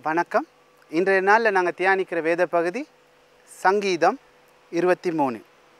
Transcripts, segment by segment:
வணக்கம் இன்றைய நாளில் நாங்கள் தியானிக்கிற வேத பகுதி சங்கீதம் இருபத்தி மூணு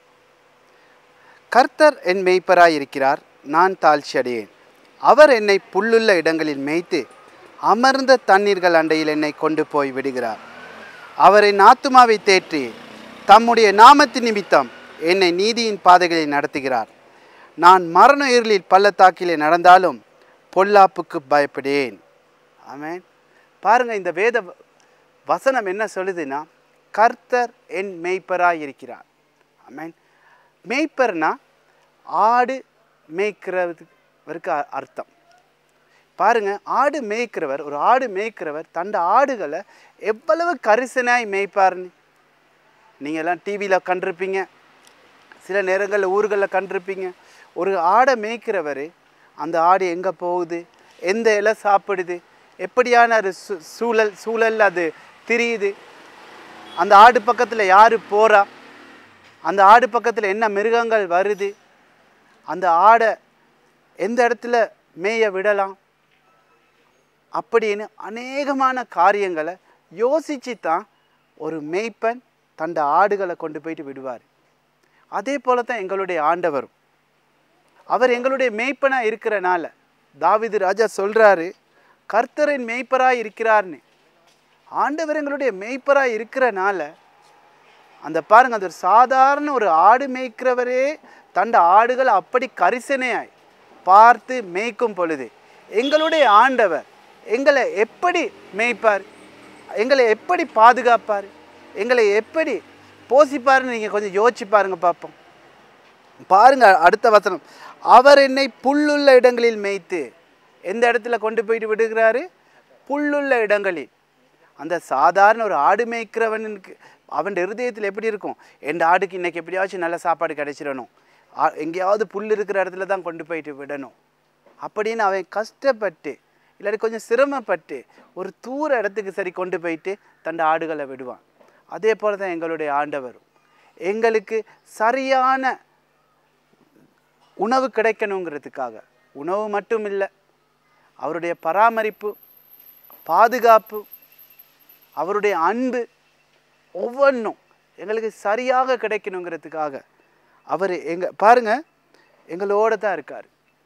கர்த்தர் என் மேய்ப்பராய் இருக்கிறார் நான் தாழ்ச்சி அடையேன் அவர் என்னை புல்லுள்ள இடங்களில் மேய்த்து அமர்ந்த தண்ணீர்கள் அண்டையில் என்னை கொண்டு போய் விடுகிறார் அவர் என் ஆத்துமாவை தேற்றி தம்முடைய நாமத்து நிமித்தம் என்னை நீதியின் பாதைகளில் நடத்துகிறார் நான் மரண இருளில் பள்ளத்தாக்கிலே நடந்தாலும் பொல்லாப்புக்கு பயப்படேன் ஆமென் பாருங்க இந்த வேத வ- வசனம் என்ன சொல்லுதுன்னா கர்த்தர் என் மேய்ப்பராய் இருக்கிறார் ஆமென் மேய்ப்பர்னா ஆடு மேய்க்கிறவருக்கு அ- அர்த்தம் பாருங்க ஆடு மேய்க்கிறவர் ஒரு ஆடு மேய்க்கிறவர் தண்ட ஆடுகளை எவ்வளவு கரிசனாய் மேய்ப்பார்னு நீங்கள் எல்லாம் டிவியில் கண்டிருப்பீங்க சில நேரங்களில் ஊர்களில் கண்டிருப்பீங்க ஒரு ஆடை மேய்க்கிறவர் அந்த ஆடு எங்கே போகுது எந்த இலை சாப்பிடுது எப்படியான ஒரு சூ சூழல் சூழல் அது திரியுது அந்த ஆடு பக்கத்தில் யார் போகிறா அந்த ஆடு பக்கத்தில் என்ன மிருகங்கள் வருது அந்த ஆடை எந்த இடத்துல மேய விடலாம் அப்படின்னு அநேகமான காரியங்களை யோசித்து தான் ஒரு மேய்ப்பன் தண்ட ஆடுகளை கொண்டு போயிட்டு விடுவார் அதே போல தான் எங்களுடைய ஆண்டவரும் அவர் எங்களுடைய மேய்ப்பனாக இருக்கிறனால தாவீது ராஜா சொல்கிறாரு கர்த்தரின் மேய்ப்பராக இருக்கிறார்னு ஆண்டவர் எங்களுடைய மேய்ப்பராக இருக்கிறனால அந்த பாருங்க அது ஒரு சாதாரண ஒரு ஆடு மேய்க்கிறவரே தண்ட ஆடுகள் அப்படி கரிசனையாய் பார்த்து மேய்க்கும் பொழுது எங்களுடைய ஆண்டவர் எங்களை எப்படி மேய்ப்பார் எங்களை எப்படி பாதுகாப்பார் எங்களை எப்படி போஷிப்பாருன்னு நீங்கள் கொஞ்சம் யோசிச்சு பாருங்க பார்ப்போம் பாருங்க அடுத்த வசனம் அவர் என்னை புல்லுள்ள இடங்களில் மேய்த்து எந்த இடத்துல கொண்டு போயிட்டு விடுகிறாரு புல்லுள்ள இடங்களில் அந்த சாதாரண ஒரு ஆடு மேய்க்கிறவனுக்கு அவன் இருதயத்தில் எப்படி இருக்கும் என் ஆடுக்கு இன்னைக்கு எப்படியாச்சும் நல்ல சாப்பாடு கிடைச்சிடணும் ஆ- எங்கேயாவது புல் இருக்கிற இடத்துல தான் கொண்டு போயிட்டு விடணும் அப்படின்னு அவன் கஷ்டப்பட்டு இல்லாட்டி கொஞ்சம் சிரமப்பட்டு ஒரு தூர இடத்துக்கு சரி கொண்டு போயிட்டு தன் ஆடுகளை விடுவான் அதே போல தான் எங்களுடைய ஆண்டவரும் எங்களுக்கு சரியான உணவு கிடைக்கணுங்கிறதுக்காக உணவு மட்டும் இல்லை அவருடைய பராமரிப்பு பாதுகாப்பு அவருடைய அன்பு ஒவ்வொன்றும் எங்களுக்கு சரியாக கிடைக்கணுங்கிறதுக்காக அவர் எங்க பாருங்க எங்களோட தான் இருக்கார்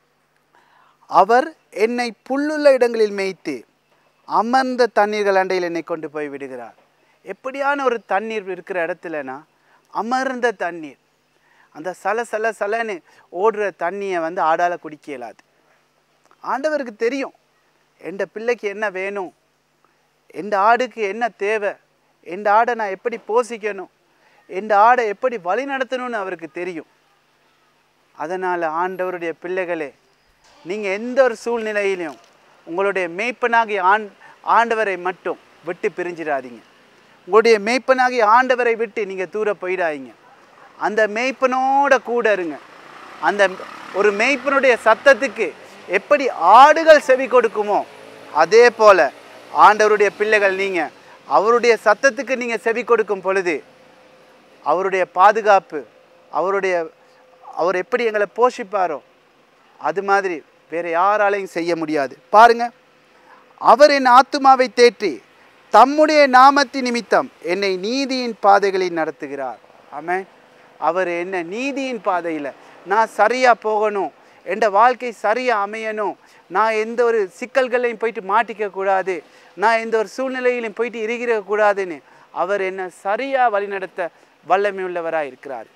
அவர் என்னை புல்லுள்ள இடங்களில் மேய்த்து அமர்ந்த தண்ணீர்கள் அண்டையில் என்னை கொண்டு போய் விடுகிறார் எப்படியான ஒரு தண்ணீர் இருக்கிற இடத்துலனா அமர்ந்த தண்ணீர் அந்த சல சல சலன்னு ஓடுற தண்ணியை வந்து ஆடால குடிக்க இயலாது ஆண்டவருக்கு தெரியும் எந்த பிள்ளைக்கு என்ன வேணும் எந்த ஆடுக்கு என்ன தேவை எந்த ஆடை நான் எப்படி போஷிக்கணும் எந்த ஆடை எப்படி வழி நடத்தணும்னு அவருக்கு தெரியும் அதனால் ஆண்டவருடைய பிள்ளைகளே நீங்கள் எந்த ஒரு சூழ்நிலையிலையும் உங்களுடைய மேய்ப்பனாகிய ஆண் ஆண்டவரை மட்டும் விட்டு பிரிஞ்சிடாதீங்க உங்களுடைய மேய்ப்பனாகிய ஆண்டவரை விட்டு நீங்கள் தூர போயிடாதீங்க அந்த மேய்ப்பனோட கூட இருங்க அந்த ஒரு மேய்ப்பனுடைய சத்தத்துக்கு எப்படி ஆடுகள் செவி கொடுக்குமோ அதே போல ஆண்டவருடைய பிள்ளைகள் நீங்கள் அவருடைய சத்தத்துக்கு நீங்கள் செவி கொடுக்கும் பொழுது அவருடைய பாதுகாப்பு அவருடைய அவர் எப்படி எங்களை போஷிப்பாரோ அது மாதிரி வேற யாராலையும் செய்ய முடியாது பாருங்க அவர் என் ஆத்துமாவை தேற்றி தம்முடைய நாமத்தின் நிமித்தம் என்னை நீதியின் பாதைகளில் நடத்துகிறார் ஆமென் அவர் என்ன நீதியின் பாதையில் நான் சரியா போகணும் என் வாழ்க்கை சரியா அமையணும் நான் எந்த ஒரு சிக்கல்களையும் போயிட்டு மாட்டிக்க கூடாது நான் எந்த ஒரு சூழ்நிலையிலும் போயிட்டு இறுகிற கூடாதுன்னு அவர் என்ன சரியா வழிநடத்த வல்லமையுள்ளவராக இருக்கிறார்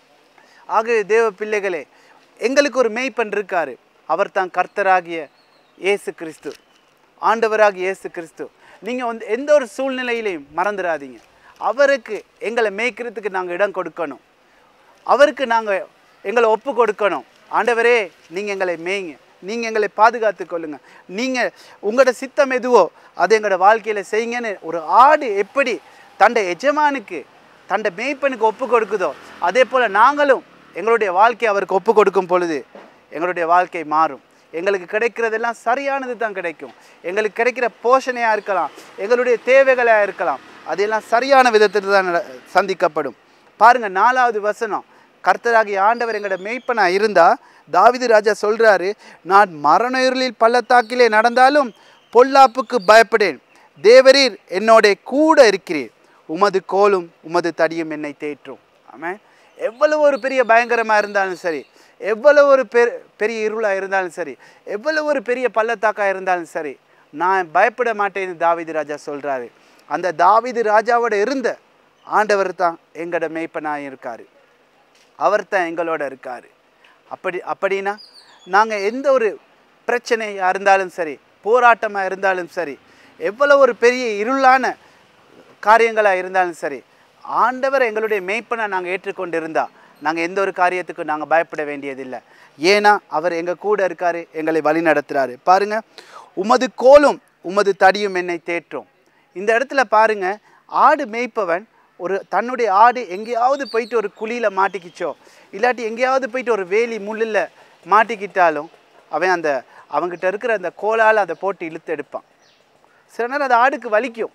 ஆகவே தேவ பிள்ளைகளே எங்களுக்கு ஒரு மேய்ப்பன் இருக்காரு அவர் தான் கர்த்தராகிய இயேசு கிறிஸ்து ஆண்டவராகிய இயேசு கிறிஸ்து நீங்கள் வந்து எந்த ஒரு சூழ்நிலையிலையும் மறந்துடாதீங்க அவருக்கு எங்களை மேய்க்கிறதுக்கு நாங்கள் இடம் கொடுக்கணும் அவருக்கு நாங்கள் எங்களை ஒப்பு கொடுக்கணும் ஆண்டவரே நீங்கள் எங்களை மேய்ங்க நீங்கள் எங்களை பாதுகாத்து கொள்ளுங்க நீங்கள் உங்களோட சித்தம் எதுவோ அதை எங்களோட வாழ்க்கையில் செய்யுங்கன்னு ஒரு ஆடு எப்படி தண்ட எஜமானுக்கு தண்ட மேய்ப்பனுக்கு ஒப்பு கொடுக்குதோ அதே போல் நாங்களும் எங்களுடைய வாழ்க்கையை அவருக்கு ஒப்பு கொடுக்கும் பொழுது எங்களுடைய வாழ்க்கை மாறும் எங்களுக்கு கிடைக்கிறதெல்லாம் சரியானது தான் கிடைக்கும் எங்களுக்கு கிடைக்கிற போஷணையாக இருக்கலாம் எங்களுடைய தேவைகளாக இருக்கலாம் அதெல்லாம் சரியான விதத்தில் தான் நட- சந்திக்கப்படும் பாருங்க நாலாவது வசனம் கர்த்தராகிய ஆண்டவர் எங்களோட மேய்ப்பனா இருந்தா தாவீது ராஜா சொல்றாரு நான் மரண இருளில் பள்ளத்தாக்கிலே நடந்தாலும் பொல்லாப்புக்கு பயப்படேன் தேவரீர் என்னோட கூட இருக்கிறீர் உமது கோலும் உமது தடியும் என்னை தேற்றும் ஆமென் எவ்வளவு ஒரு பெரிய பயங்கரமாக இருந்தாலும் சரி எவ்வளவு ஒரு பெ பெரிய இருளாக இருந்தாலும் சரி எவ்வளவு ஒரு பெரிய பள்ளத்தாக்காக இருந்தாலும் சரி நான் பயப்பட மாட்டேன்னு தாவீது ராஜா சொல்கிறாரு அந்த தாவீது ராஜாவோட இருந்த ஆண்டவர் தான் எங்களோட மேய்ப்பனாக இருக்காரு அவர் தான் எங்களோட இருக்கார் அப்படி அப்படின்னா நாங்கள் எந்த ஒரு பிரச்சனையாக இருந்தாலும் சரி போராட்டமாக இருந்தாலும் சரி எவ்வளோ ஒரு பெரிய இருளான காரியங்களாக இருந்தாலும் சரி ஆண்டவர் எங்களுடைய மேய்ப்பனை நாங்கள் ஏற்றுக்கொண்டு இருந்தால் நாங்கள் எந்த ஒரு காரியத்துக்கும் நாங்கள் பயப்பட வேண்டியதில்லை ஏன்னா அவர் எங்கள் கூட இருக்காரு எங்களை வழி நடத்துகிறாரு பாருங்க உமது கோலும் உமது தடியும் என்னை தேற்றும் இந்த இடத்துல பாருங்க ஆடு மேய்ப்பவன் ஒரு தன்னுடைய ஆடு எங்கேயாவது போயிட்டு ஒரு குழியில் மாட்டிக்கிச்சோ இல்லாட்டி எங்கேயாவது போயிட்டு ஒரு வேலி முள்ளில் மாட்டிக்கிட்டாலும் அவன் அந்த அவங்ககிட்ட இருக்கிற அந்த கோலால் அதை போட்டு இழுத்து எடுப்பான் சில நேரம் அந்த ஆடுக்கு வலிக்கும்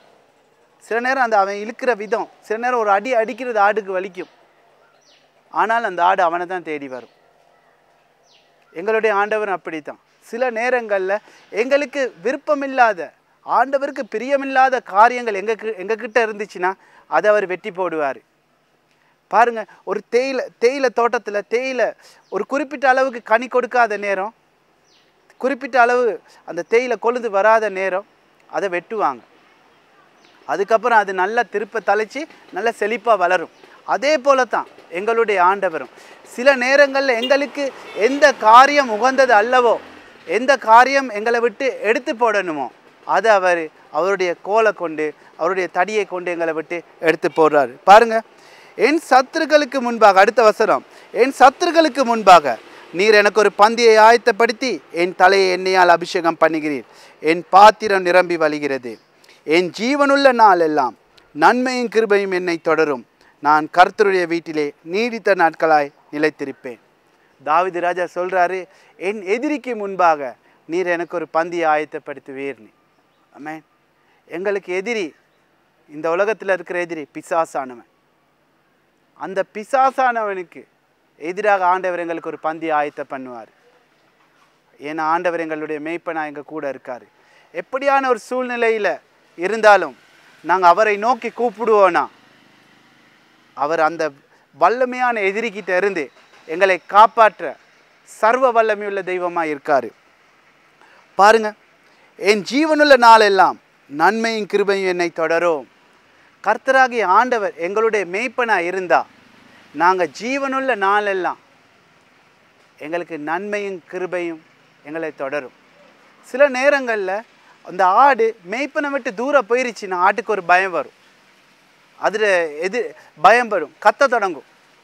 சில நேரம் அந்த அவன் இழுக்கிற விதம் சில நேரம் ஒரு அடி அடிக்கிறது ஆடுக்கு வலிக்கும் ஆனால் அந்த ஆடு அவனை தான் தேடி வரும் எங்களுடைய ஆண்டவர் அப்படித்தான் சில நேரங்களில் எங்களுக்கு விருப்பமில்லாத ஆண்டவருக்கு பிரியமில்லாத காரியங்கள் எங்க எங்ககிட்ட இருந்துச்சுன்னா அதை அவர் வெட்டி போடுவார் பாருங்க ஒரு தேயிலை தேயிலை தோட்டத்தில் தேயிலை ஒரு குறிப்பிட்ட அளவுக்கு கனி கொடுக்காத நேரம் குறிப்பிட்ட அளவு அந்த தேயிலை கொழுந்து வராத நேரம் அதை வெட்டுவாங்க அதுக்கப்புறம் அது நல்லா திருப்ப தலைச்சி நல்லா செழிப்பாக வளரும் அதே போல தான் எங்களுடைய ஆண்டவரும் சில நேரங்களில் எங்களுக்கு எந்த காரியம் உகந்தது அல்லவோ எந்த காரியம் எங்களை விட்டு எடுத்து போடணுமோ அதை அவர் அவருடைய கோலை கொண்டு அவருடைய தடியை கொண்டு எங்களை விட்டு எடுத்து போடுறாரு பாருங்க என் சத்துருக்களுக்கு முன்பாக அடுத்த வசனம் என் சத்துருக்களுக்கு முன்பாக நீர் எனக்கு ஒரு பந்தியை ஆயத்தப்படுத்தி என் தலையை எண்ணெயால் அபிஷேகம் பண்ணுகிறீர் என் பாத்திரம் நிரம்பி வழிகிறது என் ஜீவனுள்ள நாள் எல்லாம் நன்மையும் கிருபையும் என்னை தொடரும் நான் கர்த்தருடைய வீட்டிலே நீடித்த நாட்களாய் நிலைத்திருப்பேன் தாவீது ராஜா சொல்றாரு என் எதிரிக்கு முன்பாக நீர் எனக்கு ஒரு பந்தியை ஆயத்தப்படுத்துவீர்னு ஆமென் எங்களுக்கு எதிரி இந்த உலகத்தில் இருக்கிற எதிரி பிசாசானவன் அந்த பிசாசானவனுக்கு எதிராக ஆண்டவர் எங்களுக்கு ஒரு பந்தி ஆயத்த பண்ணுவார் ஏன்னா ஆண்டவர் எங்களுடைய மேய்ப்பனா எங்கள் கூட இருக்கார் எப்படியான ஒரு சூழ்நிலையில் இருந்தாலும் நாங்கள் அவரை நோக்கி கூப்பிடுவோனா அவர் அந்த வல்லமையான எதிரிக்கிட்ட இருந்து எங்களை காப்பாற்ற சர்வ வல்லமையுள்ள தெய்வமாக இருக்கார் பாருங்க என் ஜீவனுள்ள நாளெல்லாம் நன்மையும் கிருபையும் என்னை தொடரும் கர்த்தராகிய ஆண்டவர் எங்களுடைய மேய்ப்பனாக இருந்தா நாங்கள் ஜீவனுள்ள நாளெல்லாம் எங்களுக்கு நன்மையும் கிருபையும் எங்களை தொடரும் சில நேரங்களில் அந்த ஆடு மேய்ப்பனை விட்டு தூரம் போயிருச்சுன்னா ஆட்டுக்கு ஒரு பயம் வரும் அதில் எது பயம் வரும் கத்த தொடங்கும்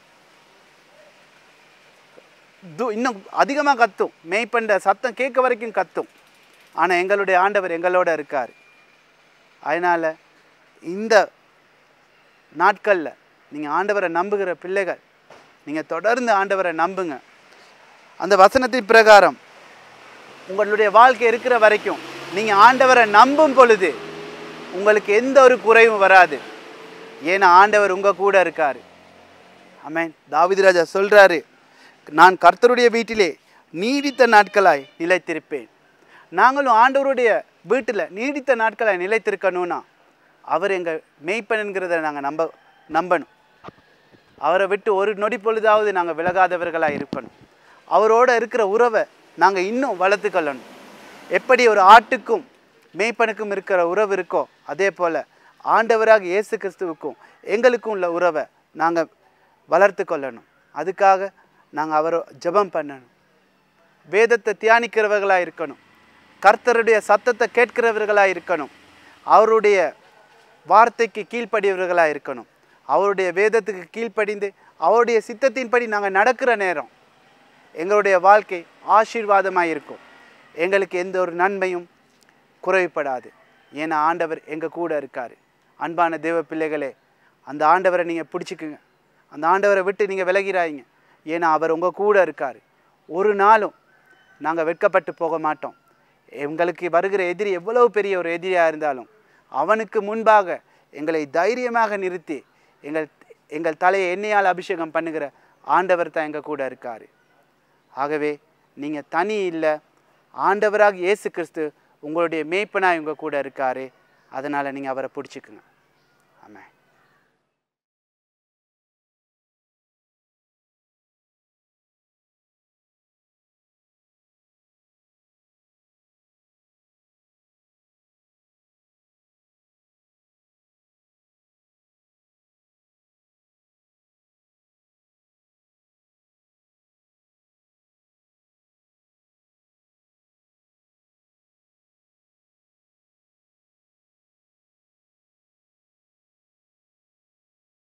து இன்னும் அதிகமாக கத்தும் மேய்ப்பண்ட சத்தம் கேட்க வரைக்கும் கத்தும் ஆனால் எங்களுடைய ஆண்டவர் எங்களோட இருக்கார் அதனால் இந்த நாட்களில் நீங்கள் ஆண்டவரை நம்புகிற பிள்ளைகள் நீங்கள் தொடர்ந்து ஆண்டவரை நம்புங்க அந்த வசனத்தின் பிரகாரம் உங்களுடைய வாழ்க்கை இருக்கிற வரைக்கும் நீங்கள் ஆண்டவரை நம்பும் பொழுது உங்களுக்கு எந்த ஒரு குறைவும் வராது ஏன்னா ஆண்டவர் உங்கள் கூட இருக்கார் ஆமென் தாவீது ராஜா சொல்கிறாரு நான் கர்த்தருடைய வீட்டிலே நீடித்த நாட்களாய் நிலைத்திருப்பேன் நாங்களும் ஆண்டவருடைய வீட்டில் நீடித்த நாட்களாய் நிலைத்திருக்கணும்னா அவர் எங்கள் மெய்ப்பனுங்கிறத நாங்கள் நம்ப நம்பணும் அவரை விட்டு ஒரு நொடி பொழுதாவது நாங்கள் விலகாதவர்களாக இருக்கணும் அவரோட இருக்கிற உறவை நாங்கள் இன்னும் வளர்த்துக்கொள்ளணும் எப்படி ஒரு ஆட்டுக்கும் மேய்ப்பனுக்கும் இருக்கிற உறவு இருக்கோ அதே போல் ஆண்டவராக இயேசு கிறிஸ்துவுக்கும் எங்களுக்கும் உள்ள உறவை நாங்கள் வளர்த்து கொள்ளணும் அதுக்காக நாங்கள் அவரை ஜெபம் பண்ணணும் வேதத்தை தியானிக்கிறவர்களாக இருக்கணும் கர்த்தருடைய சத்தத்தை கேட்கிறவர்களாக இருக்கணும் அவருடைய வார்த்தைக்கு கீழ்ப்படியவர்களாக இருக்கணும் அவருடைய வேதத்துக்கு கீழ்ப்படிந்து அவருடைய சித்தத்தின்படி நாங்கள் நடக்கிற நேரம் எங்களுடைய வாழ்க்கை ஆசீர்வாதமாக இருக்கும் எங்களுக்கு எந்த ஒரு நன்மையும் குறைவுபடாது ஏன்னா ஆண்டவர் எங்கள் கூட இருக்கார் அன்பான தேவ பிள்ளைகளே அந்த ஆண்டவரை நீங்கள் பிடிச்சிக்குங்க அந்த ஆண்டவரை விட்டு நீங்கள் விலகிறாயிங்க ஏன்னா அவர் உங்கள் கூட இருக்கார் ஒரு நாளும் நாங்கள் வெட்கப்பட்டு போக மாட்டோம் எங்களுக்கு வருகிற எதிரி எவ்வளவு பெரிய ஒரு எதிரியாக இருந்தாலும் அவனுக்கு முன்பாக எங்களை தைரியமாக நிறுத்தி எங்கள் எங்கள் தலையை எண்ணெயால் அபிஷேகம் பண்ணுகிற ஆண்டவர் தான் எங்கள் கூட இருக்கார் ஆகவே நீங்கள் தனி இல்லை ஆண்டவராக இயேசு கிறிஸ்து உங்களுடைய மேய்ப்பனாக உங்கள் கூட இருக்காரு அதனால் நீங்கள் அவரை பிடிச்சிக்குங்க ஆமென்